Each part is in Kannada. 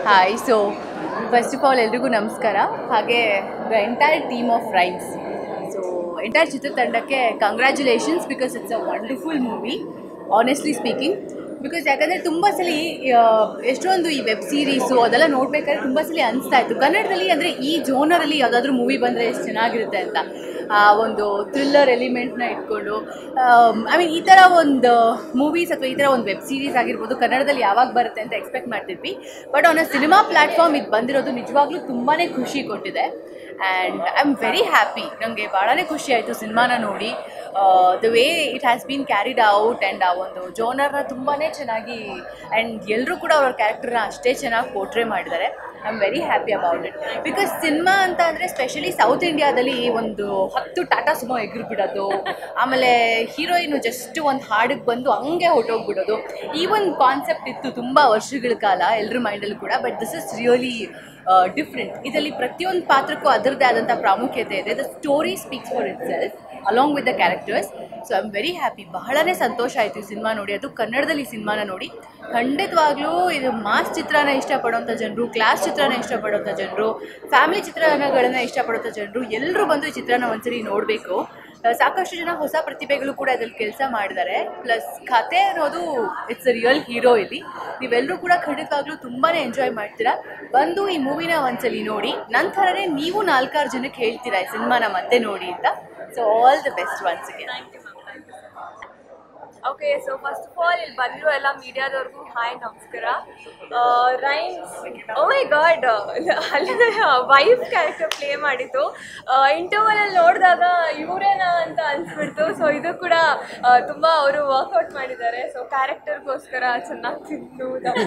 Hi so first of all ಎಲ್ರಿಗೂ ನಮಸ್ಕಾರ ಹಾಗೆ the entire team of Rhymes so entire ಚಿತ್ರತಂಡಕ್ಕೆ congratulations because it's a wonderful movie honestly speaking because ಯಾಕಂದರೆ ತುಂಬ ಸಲ ಎಷ್ಟೊಂದು ಈ ವೆಬ್ ಸೀರೀಸು ಅದೆಲ್ಲ ನೋಡ್ಬೇಕಾದ್ರೆ ತುಂಬ ಸಲ ಅನಿಸ್ತಾ ಇತ್ತು ಕನ್ನಡದಲ್ಲಿ ಅಂದರೆ ಈ ಜೋನರಲ್ಲಿ ಯಾವುದಾದ್ರೂ ಮೂವಿ ಬಂದರೆ ಎಷ್ಟು ಚೆನ್ನಾಗಿರುತ್ತೆ ಅಂತ ಆ ಒಂದು ಥ್ರಿಲ್ಲರ್ ಎಲಿಮೆಂಟ್ನ ಇಟ್ಕೊಂಡು ಐ ಮೀನ್ ಈ ಥರ ಒಂದು ಮೂವೀಸ್ ಅಥವಾ ಈ ಥರ ಒಂದು ವೆಬ್ ಸೀರೀಸ್ ಆಗಿರ್ಬೋದು ಕನ್ನಡದಲ್ಲಿ ಯಾವಾಗ ಬರುತ್ತೆ ಅಂತ ಎಕ್ಸ್ಪೆಕ್ಟ್ ಮಾಡ್ತಿದ್ವಿ but on a cinema platform ಇದು ಬಂದಿರೋದು ನಿಜವಾಗ್ಲೂ ತುಂಬಾ ಖುಷಿ ಕೊಟ್ಟಿದೆ and I am very happy ನನಗೆ ಭಾಳನೇ ಖುಷಿ ಆಯಿತು ಸಿನಿಮಾನ ನೋಡಿ the way it has been carried out and ಆ ಒಂದು ಜೋನರ್ನ ತುಂಬಾ ಚೆನ್ನಾಗಿ ಆ್ಯಂಡ್ ಎಲ್ಲರೂ ಕೂಡ ಅವ್ರ ಕ್ಯಾರೆಕ್ಟರ್ನ ಅಷ್ಟೇ ಚೆನ್ನಾಗಿ ಪೋರ್ಟ್ರೇ ಮಾಡಿದ್ದಾರೆ I am very happy about it because cinema ಅಂತ ಅಂದರೆ ಸ್ಪೆಷಲಿ ಸೌತ್ ಇಂಡಿಯಾದಲ್ಲಿ ಒಂದು ಹತ್ತು ಟಾಟಾ ಸುಮೋ ಎಗ್ರಿಬಿಡೋದು ಆಮೇಲೆ ಹೀರೋಯಿನು ಜಸ್ಟ್ ಒಂದು ಹಾಡಿಗೆ ಬಂದು ಹಂಗೆ ಹೊಟ್ಟೋಗ್ಬಿಡೋದು ಈ ಒಂದು ಕಾನ್ಸೆಪ್ಟ್ ಇತ್ತು ತುಂಬ ವರ್ಷಗಳ ಕಾಲ ಎಲ್ಲರ ಮೈಂಡಲ್ಲೂ ಕೂಡ but this is really different ಇದರಲ್ಲಿ ಪ್ರತಿಯೊಂದು ಪಾತ್ರಕ್ಕೂ ಅದರದ್ದೇ ಆದಂಥ ಪ್ರಾಮುಖ್ಯತೆ ಇದೆ the story speaks for itself along with the characters so I am very happy ಬಹಳನೇ ಸಂತೋಷ ಆಯಿತು ಈ ಸಿನಿಮಾ ನೋಡಿ ಅದು ಕನ್ನಡದಲ್ಲಿ ಸಿನಿಮಾನ ನೋಡಿ ಖಂಡಿತವಾಗ್ಲೂ ಇದು ಮಾಸ್ ಚಿತ್ರನ ಇಷ್ಟಪಡೋಂಥ ಜನರು ಕ್ಲಾಸ್ ಚಿತ್ರನ ಇಷ್ಟಪಡೋಂಥ ಜನರು ಫ್ಯಾಮಿಲಿ ಚಿತ್ರಣಗಳನ್ನು ಇಷ್ಟಪಡೋಂಥ ಜನರು ಎಲ್ಲರೂ ಬಂದು ಈ ಚಿತ್ರನ ಒಂದ್ಸರಿ ನೋಡಬೇಕು ಸಾಕಷ್ಟು ಜನ ಹೊಸ ಪ್ರತಿಭೆಗಳು ಕೂಡ ಇದರಲ್ಲಿ ಕೆಲಸ ಮಾಡಿದ್ದಾರೆ ಪ್ಲಸ್ ಕತೆ ಅನ್ನೋದು ಇಟ್ಸ್ ಅ ರಿಯಲ್ ಹೀರೋ ಇಲ್ಲಿ ನೀವೆಲ್ಲರೂ ಕೂಡ ಖಂಡಿತವಾಗ್ಲೂ ತುಂಬಾ ಎಂಜಾಯ್ ಮಾಡ್ತೀರಾ ಬಂದು ಈ ಮೂವಿನ ಒಂದ್ಸಲಿ ನೋಡಿ ನಂತರನೇ ನೀವು ನಾಲ್ಕಾರು ಜನಕ್ಕೆ ಹೇಳ್ತೀರಾ ಈ ಸಿನಿಮಾನ ಮತ್ತೆ ನೋಡಿ ಅಂತ so all the best once again thank you ma'am thank you okay so first of all ಇಲ್ಲಿ ಬಂದಿರೋ ಎಲ್ಲ ಮೀಡಿಯಾದವ್ರಿಗೂ ಹಾಯ್ ನಮಸ್ಕಾರ ರೈಮ್ಸ್ ಓ ಮೈ ಗಾಡ್ ಅಲ್ಲಿಂದ ವೈಫ್ ಕ್ಯಾರೆಕ್ಟರ್ ಪ್ಲೇ ಮಾಡಿದ್ದು ಇಂಟರ್ವಲಲ್ಲಿ ನೋಡಿದಾಗ ಇವರೇನಾ ಅಂತ ಅನಿಸ್ಬಿಡ್ತು ಸೊ ಇದು ಕೂಡ ಆ, ತುಂಬ ಅವರು ವರ್ಕೌಟ್ ಮಾಡಿದ್ದಾರೆ ಸೊ ಕ್ಯಾರೆಕ್ಟರ್ಗೋಸ್ಕರ ಚೆನ್ನಾಗಿ ತಿಂದು ದಪ್ಪ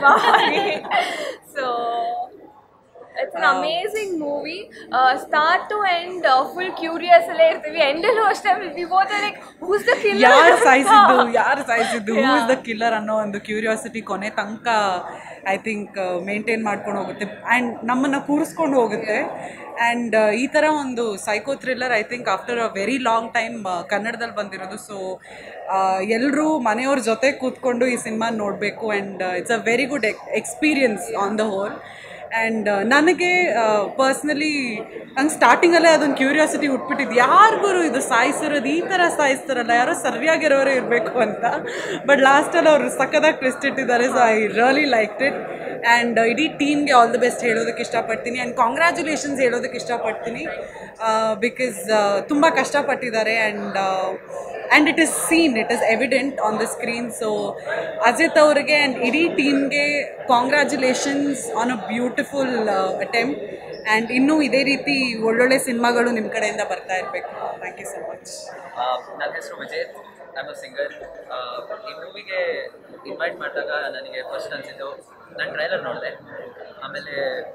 so it's an amazing movie start to end full curious ಅಲ್ಲೇ ಇರ್ತೀವಿ ಎಂಡಲ್ಲೂ ಅಷ್ಟೇ we both like who's the ಯಾರು ಸಾಯಿಸಿದ್ದು ಯಾರು ಸಾಯಿಸಿದ್ದು ಹೂ ಇಸ್ ದ ಕಿಲ್ಲರ್ ಅನ್ನೋ ಒಂದು ಕ್ಯೂರಿಯಾಸಿಟಿ ಕೊನೆ ತನಕ ಐ ಥಿಂಕ್ ಮೇಂಟೈನ್ ಮಾಡ್ಕೊಂಡು ಹೋಗುತ್ತೆ ಆ್ಯಂಡ್ ನಮ್ಮನ್ನು ಕೂರಿಸ್ಕೊಂಡು ಹೋಗುತ್ತೆ ಆ್ಯಂಡ್ ಈ ಥರ ಒಂದು psycho thriller I think after a very long time ಕನ್ನಡದಲ್ಲಿ ಬಂದಿರೋದು ಸೊ ಎಲ್ಲರೂ ಮನೆಯವ್ರ ಜೊತೆ ಕೂತ್ಕೊಂಡು ಈ ಸಿನಿಮಾ ನೋಡಬೇಕು and it's a very good experience on the whole and ನನಗೆ ಪರ್ಸ್ನಲಿ ನಂಗೆ ಸ್ಟಾರ್ಟಿಂಗಲ್ಲೇ ಅದೊಂದು ಕ್ಯೂರಿಯಾಸಿಟಿ ಹುಟ್ಬಿಟ್ಟಿದ್ದು ಯಾರಿಗೂ ಇದು ಸಾಯಿಸಿರೋದು ಈ ಥರ ಸಾಯಿಸ್ತಾರಲ್ಲ ಯಾರೋ ಸರಿಯಾಗಿರೋರೇ ಇರಬೇಕು ಅಂತ ಬಟ್ ಲಾಸ್ಟಲ್ಲಿ ಅವರು ಸಕ್ಕದಾಗಿ ಟ್ವಿಸ್ಟ್ ಇಟ್ಟಿದ್ದಾರೆ so I really like it and ಇಡೀ ಟೀಮ್ಗೆ ಆಲ್ ದ ಬೆಸ್ಟ್ ಹೇಳೋದಕ್ಕೆ ಇಷ್ಟಪಡ್ತೀನಿ ಆ್ಯಂಡ್ ಕಾಂಗ್ರ್ಯಾಚುಲೇಷನ್ಸ್ ಹೇಳೋದಕ್ಕೆ ಇಷ್ಟಪಡ್ತೀನಿ ಬಿಕಾಸ್ ತುಂಬ ಕಷ್ಟಪಟ್ಟಿದ್ದಾರೆ and and it is seen it is evident on the screen so Ajith ಅವ್ರಿಗೆ ಆ್ಯಂಡ್ ಇಡೀ ಟೀಮ್ಗೆ congratulations on a beautiful attempt and ಇನ್ನೂ ಇದೇ ರೀತಿ ಒಳ್ಳೊಳ್ಳೆ ಸಿನಿಮಾಗಳು ನಿಮ್ಮ ಕಡೆಯಿಂದ ಬರ್ತಾ ಇರಬೇಕು ಥ್ಯಾಂಕ್ ಯು ಸೊ ಮಚ್ ನನ್ನ ಹೆಸರು ವಿಜಯ್ ನಾನು ಸಿಂಗರ್ ಈ ಮೂವಿಗೆ ಇನ್ವೈಟ್ ಮಾಡಿದಾಗ ನನಗೆ ಫಸ್ಟ್ ಅನಿಸಿದ್ದು ನಾನು ಟ್ರೈಲರ್ ನೋಡಿದೆ ಆಮೇಲೆ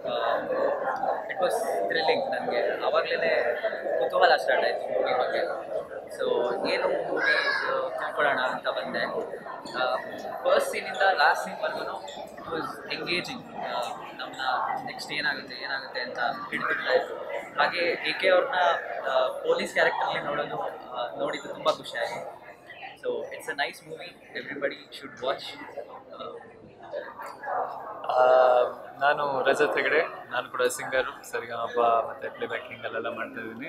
ಇಟ್ ವಾಸ್ ಥ್ರಿಲ್ಲಿಂಗ್ ನನಗೆ ಆವಾಗಲೇ ಕುತೂಹಲ ಸ್ಟಾರ್ಟ್ ಆಯಿತು ಮೂವಿ ಬಗ್ಗೆ ಸೊ ಏನು ಮೂವಿ ತಿಳ್ಕೊಳ್ಳೋಣ ಅಂತ ಬಂದೆ ಫಸ್ಟ್ ಸೀನಿಂದ ಲಾಸ್ಟ್ ಸೀನ್ವರೆಗೂ ಇಟ್ ವಾಸ್ ಎಂಗೇಜಿಂಗ್ ನಮ್ಮನ್ನ ನೆಕ್ಸ್ಟ್ ಏನಾಗುತ್ತೆ ಏನಾಗುತ್ತೆ ಅಂತ ಹಿಡಿದಿಡ್ತಾ ಇತ್ತು ಹಾಗೆ ಎ ಕೆ ಅವ್ರನ್ನ ಪೊಲೀಸ್ ಕ್ಯಾರೆಕ್ಟರ್ಲಿ ನೋಡೋದು ಆ, ನೋಡಿದ್ದು ತುಂಬ ಖುಷಿ ಆಯಿತು so it's a nice movie everybody should watch ಆ, ನಾನು ರಜತ್ ಹೆಗಡೆ ನಾನು ಕೂಡ ಸಿಂಗರು ಸರಿಗಮಪ ಮತ್ತು ಪ್ಲೇ ಬ್ಯಾಕಿಂಗ್ ಅಲ್ಲೆಲ್ಲ ಮಾಡ್ತಾ ಇದ್ದೀನಿ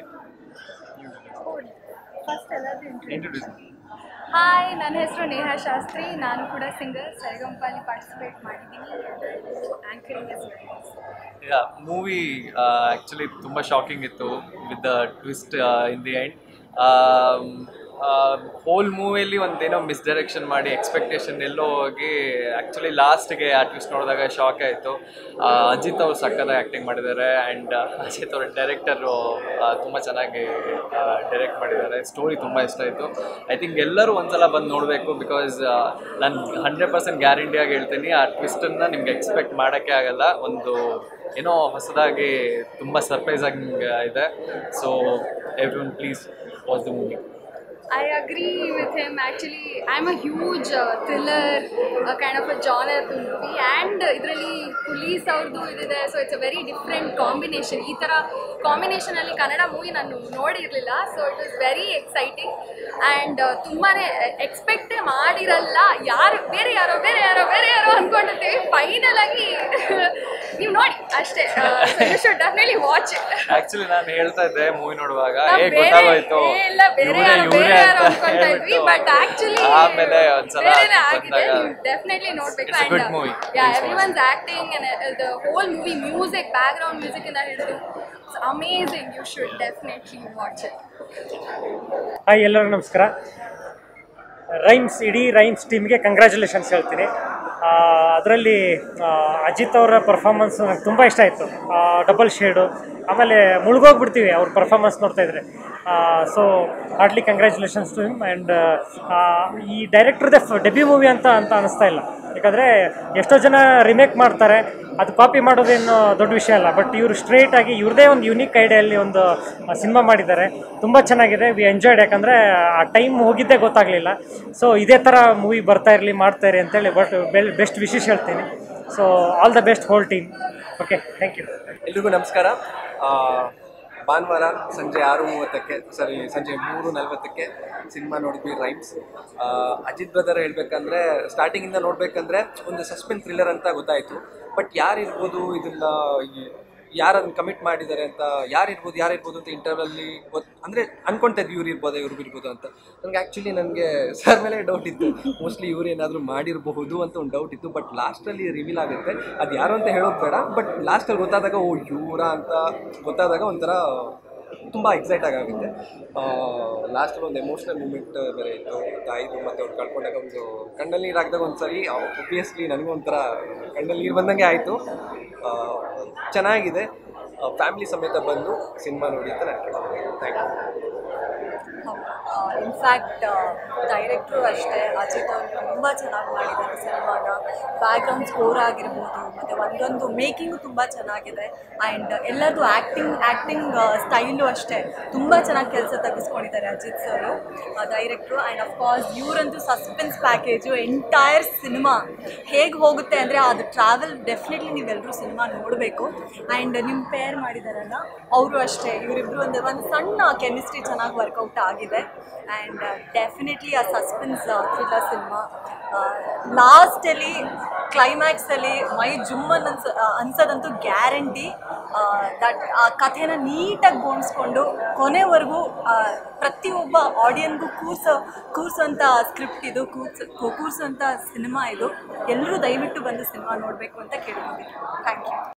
ಇಂಟ್ರೊಡ್ಯೂಸ್ ಹಾಯ್ ನನ್ನ ಹೆಸರು ನೇಹಾ ಶಾಸ್ತ್ರಿ ನಾನು ಕೂಡ ಸಿಂಗರ್ ಸರಿಗಂಪಲ್ಲಿ ಪಾರ್ಟಿಸಿಪೇಟ್ ಮಾಡಿದ್ದೀನಿ ಆ್ಯಂಕರಿಂಗ್ ಯಾ ಮೂವಿ ಆ್ಯಕ್ಚುಲಿ ತುಂಬ ಶಾಕಿಂಗ್ ಇತ್ತು with the twist in the end whole ಮೂವಿಯಲ್ಲಿ ಒಂದೇನೋ ಮಿಸ್ಡೈರೆಕ್ಷನ್ ಮಾಡಿ ಎಕ್ಸ್ಪೆಕ್ಟೇಷನ್ ಎಲ್ಲೋ ಹೋಗಿ ಆ್ಯಕ್ಚುಲಿ ಲಾಸ್ಟ್ಗೆ ಆ ಟ್ವಿಸ್ಟ್ ನೋಡಿದಾಗ ಶಾಕ್ ಆಯಿತು ಅಜಿತ್ ಅವರು ಸಕ್ಕತ್ತಾಗಿ ಆ್ಯಕ್ಟಿಂಗ್ ಮಾಡಿದ್ದಾರೆ ಆ್ಯಂಡ್ ಅಜಿತ್ ಅವ್ರ ಡೈರೆಕ್ಟರು ತುಂಬ ಚೆನ್ನಾಗಿ ಡೈರೆಕ್ಟ್ ಮಾಡಿದ್ದಾರೆ ಸ್ಟೋರಿ ತುಂಬ ಇಷ್ಟ ಆಯಿತು ಐ ಥಿಂಕ್ ಎಲ್ಲರೂ ಒಂದ್ಸಲ ಬಂದು ನೋಡಬೇಕು ಬಿಕಾಸ್ ನಾನು ಹಂಡ್ರೆಡ್ ಪರ್ಸೆಂಟ್ ಗ್ಯಾರಂಟಿಯಾಗಿ ಹೇಳ್ತೀನಿ ಆ ಟ್ವಿಸ್ಟನ್ನು ನಿಮ್ಗೆ ಎಕ್ಸ್ಪೆಕ್ಟ್ ಮಾಡೋಕ್ಕೆ ಆಗಲ್ಲ ಒಂದು ಏನೋ ಹೊಸದಾಗಿ ತುಂಬ ಸರ್ಪ್ರೈಸ್ ಆಗಿ ನಿಮ್ಗೆ ಇದೆ so everyone please watch the movie I agree with him. Actually, I'm a huge uh, thriller uh, kind of a genre movie, and ಇದರಲ್ಲಿ ಪೊಲೀಸ್ ಅವ್ರದ್ದು ಇದಿದೆ so it's a very different combination ಈ ಥರ ಕಾಂಬಿನೇಷನಲ್ಲಿ ಕನ್ನಡ ಮೂವಿ ನಾನು ನೋಡಿರಲಿಲ್ಲ so it was very exciting and ತುಂಬಾ ಎಕ್ಸ್ಪೆಕ್ಟೇ ಮಾಡಿರಲ್ಲ ಯಾರು ಬೇರೆ ಯಾರೋ ಬೇರೆ ಯಾರೋ ಬೇರೆ ಯಾರೋ ಅಂದ್ಕೊಂಡಿರ್ತೀವಿ ಫೈನಲ್ ಆಗಿ ನೀವು ನೋಡಿ ಅಷ್ಟೇ you should definitely watch actually ನಾನು ಹೇಳ್ತಾ ಇದ್ದೆ ಮೂವಿ ನೋಡುವಾಗ ನಾವ್ ಏ ಬೇರೆ- ಗೊತ್ತಾಗೋಯ್ತು ಏ, ಇಲ್ಲ, ಬೇರೆ ಇವ್ರೇ ಯಾರೋ- ಇವ್ರೇ ಬೇರೆ ಯಾರೋ ಅಂತ ಅನ್ಕೊಳ್ತಾ ಇದ್ವಿ, ಹೇಳ್ಬಿಟ್ಟು but actually ಆಮೇಲೆ ಒಂದ್ಸಲ ಬೇರೆನೇ ಆಗಿದೆ. ಬಂದಾಗ ನೀವು definitely ನೋಡ್ಬೇಕು. It's a good And, movie. Yeah, Please everyone's acting and uh, the whole movie, music, background music ಇಂದ ಹಿಡಿದು it's amazing. You should definitely watch it. Hi ಎಲ್ಲರಿಗೂ ನಮಸ್ಕಾರ ರೈಮ್ಸ್ ಇಡೀ ರೈಮ್ಸ್ ಟೀಮ್ಗೆ ಕಂಗ್ರ್ಯಾಚುಲೇಷನ್ಸ್ ಹೇಳ್ತೀನಿ ಅದರಲ್ಲಿ ಅಜಿತ್ ಅವರ ಪರ್ಫಾರ್ಮೆನ್ಸ್ ನನಗೆ ತುಂಬ ಇಷ್ಟ ಆಯಿತು ಡಬಲ್ ಶೇಡು ಆಮೇಲೆ ಮುಳುಗೋಗ್ಬಿಡ್ತೀವಿ ಅವ್ರ ಪರ್ಫಾರ್ಮೆನ್ಸ್ ನೋಡ್ತಾ ಇದ್ರೆ so hardly congratulations to him and ಈ ಡೈರೆಕ್ಟರ್ದೇ ಡೆಬ್ಯೂ ಮೂವಿ ಅಂತ ಅಂತ ಅನಿಸ್ತಾ ಇಲ್ಲ ಯಾಕಂದರೆ ಎಷ್ಟೋ ಜನ ರಿಮೇಕ್ ಮಾಡ್ತಾರೆ ಅದು ಕಾಪಿ ಮಾಡೋದೇನು ದೊಡ್ಡ ವಿಷಯ ಅಲ್ಲ ಬಟ್ ಇವರು ಸ್ಟ್ರೇಟ್ ಆಗಿ ಇವ್ರದೇ ಒಂದು ಯುನೀಕ್ ಐಡಿಯಲ್ಲಿ ಒಂದು ಸಿನಿಮಾ ಮಾಡಿದ್ದಾರೆ ತುಂಬ ಚೆನ್ನಾಗಿದೆ ವಿ ಎಂಜಾಯ್ಡ್ ಯಾಕಂದರೆ ಆ ಟೈಮ್ ಹೋಗಿದ್ದೇ ಗೊತ್ತಾಗಲಿಲ್ಲ ಸೊ ಇದೇ ಥರ ಮೂವಿ ಬರ್ತಾ ಇರಲಿ ಮಾಡ್ತಾ ಇರಿ ಅಂತೇಳಿ ಬಟ್ ಬೆಲ್ ಬೆಸ್ಟ್ ವಿಶೇಷ ಹೇಳ್ತೀನಿ so all the best whole team okay thank you ಎಲ್ರಿಗೂ ನಮಸ್ಕಾರ ಆ, ಭಾನುವಾರ ಸಂಜೆ ಆರು ಮೂವತ್ತಕ್ಕೆ ಸಾರಿ ಸಂಜೆ ಮೂರು ನಲ್ವತ್ತಕ್ಕೆ ಸಿನಿಮಾ ನೋಡಿದ್ವಿ ರೈಮ್ಸ್ ಆ, ಅಜಿತ್ ಬ್ರದರ್ ಹೇಳ್ಬೇಕಂದ್ರೆ ಸ್ಟಾರ್ಟಿಂಗಿಂದ ನೋಡ್ಬೇಕಂದ್ರೆ ಒಂದು ಸಸ್ಪೆನ್ಸ್ ಥ್ರಿಲ್ಲರ್ ಅಂತ ಗೊತ್ತಾಯಿತು ಬಟ್ ಯಾರಿರ್ಬೋದು ಇದನ್ನ ಯಾರನ್ನು ಕಮಿಟ್ ಮಾಡಿದ್ದಾರೆ ಅಂತ ಯಾರಿರ್ಬೋದು ಯಾರಿರ್ಬೋದು ಅಂತ ಇಂಟರ್ವಲ್ಲಿ ಗೊತ್ತು ಅಂದರೆ ಅನ್ಕೊಂತಾ ಇದ್ವಿ ಇವ್ರು ಇರ್ಬೋದು ಇವ್ರು ಇರ್ಬೋದು ಅಂತ ನನಗೆ ಆ್ಯಕ್ಚುಲಿ ನನಗೆ ಸರ್ ಮೇಲೆ ಡೌಟ್ ಇತ್ತು ಮೋಸ್ಟ್ಲಿ ಇವ್ರು ಏನಾದರೂ ಮಾಡಿರಬಹುದು ಅಂತ ಒಂದು ಡೌಟ್ ಇತ್ತು ಬಟ್ ಲಾಸ್ಟಲ್ಲಿ ರಿವೀಲ್ ಆಗುತ್ತೆ ಅದು ಯಾರು ಅಂತ ಹೇಳೋದು ಬೇಡ ಬಟ್ ಲಾಸ್ಟಲ್ಲಿ ಗೊತ್ತಾದಾಗ ಓ ಇವರ ಅಂತ ಗೊತ್ತಾದಾಗ ಒಂಥರ ತುಂಬ ಎಕ್ಸೈಟ್ ಆಗುತ್ತೆ ಲಾಸ್ಟಲ್ಲಿ ಒಂದು ಎಮೋಷ್ನಲ್ ಮೂಮೆಂಟ್ ಬೇರೆ ಇತ್ತು ತಾಯಿದು ಮತ್ತು ಅವ್ರು ಕಳ್ಕೊಂಡಾಗ ಒಂದು ಕಣ್ಣಲ್ಲಿ ನೀರು ಹಾಕಿದಾಗ ಒಂದು ಸರಿ ಒಬ್ವಿಯಸ್ಲಿ ನನಗೂ ಒಂಥರ ಕಣ್ಣಲ್ಲಿ ನೀರು ಬಂದಂಗೆ ಆಯಿತು ಚೆನ್ನಾಗಿದೆ ಫ್ಯಾಮಿಲಿ ಸಮೇತ ಬಂದು ಸಿನಿಮಾ ನೋಡಿ ಅಂತ ನಾನು ಕೇಳ್ತೀನಿ ಥ್ಯಾಂಕ್ ಯು ಇನ್ಫ್ಯಾಕ್ಟ್ ಡೈರೆಕ್ಟ್ರು ಅಷ್ಟೇ ಅಜಿತ್ ಅವರು ತುಂಬ ಚೆನ್ನಾಗಿ ಮಾಡಿದ್ದಾರೆ ಸಿನಿಮಾನ ಬ್ಯಾಕ್ಗ್ರೌಂಡ್ ಸ್ಕೋರ್ ಆಗಿರ್ಬೋದು ಮತ್ತು ಒಂದೊಂದು ಮೇಕಿಂಗು ತುಂಬ ಚೆನ್ನಾಗಿದೆ ಆ್ಯಂಡ್ ಎಲ್ಲರದು ಆ್ಯಕ್ಟಿಂಗ್ ಆ್ಯಕ್ಟಿಂಗ್ ಸ್ಟೈಲು ಅಷ್ಟೇ ತುಂಬ ಚೆನ್ನಾಗಿ ಕೆಲಸ ತೆಗೆಸ್ಕೊಂಡಿದ್ದಾರೆ Ajith sir director and of course ಇವರಂತೂ ಸಸ್ಪೆನ್ಸ್ ಪ್ಯಾಕೇಜು ಎಂಟೈರ್ ಸಿನಿಮಾ ಹೇಗೆ ಹೋಗುತ್ತೆ ಅಂದರೆ ಅದು ಟ್ರಾವೆಲ್ ಡೆಫಿನೆಟ್ಲಿ ನೀವೆಲ್ಲರೂ ಸಿನಿಮಾ ನೋಡಬೇಕು ಆ್ಯಂಡ್ ನಿಮ್ಮ ಪೇರ್ ಮಾಡಿದಾರಲ್ಲ ಅವರು ಅಷ್ಟೇ ಇವರಿಬ್ಬರು ಒಂದು ಒಂದು ಸಣ್ಣ ಕೆಮಿಸ್ಟ್ರಿ ಚೆನ್ನಾಗಿ ವರ್ಕೌಟ್ ಆಗಿದೆ ಆ್ಯಂಡ್ ಡೆಫಿನೆಟ್ಲಿ ಆ ಸಸ್ಪೆನ್ಸ್ ಥ್ರಿಲ್ಲರ್ ಸಿನಿಮಾ ಲಾಸ್ಟಲ್ಲಿ ಕ್ಲೈಮ್ಯಾಕ್ಸಲ್ಲಿ ಮೈ ಜುಮ್ಮನ್ ಅನ್ಸ ಅನ್ಸೋದಂತೂ ಗ್ಯಾರಂಟಿ ದಟ್ ಆ ಕಥೆನ ನೀಟಾಗಿ ಬೋಣಿಸ್ಕೊಂಡು ಕೊನೆವರೆಗೂ ಪ್ರತಿಯೊಬ್ಬ ಆಡಿಯನ್ಗೂ ಕೂರ್ಸೋ ಕೂರ್ಸೋಂಥ ಸ್ಕ್ರಿಪ್ಟ್ ಇದು ಕೂರ್ಸ ಕೂರ್ಸೋಂಥ ಸಿನಿಮಾ ಇದು ಎಲ್ಲರೂ ದಯವಿಟ್ಟು ಬಂದು ಸಿನಿಮಾ ನೋಡಬೇಕು ಅಂತ ಕೇಳ್ಕೊಂಡಿದ್ದೀನಿ ಥ್ಯಾಂಕ್ ಯು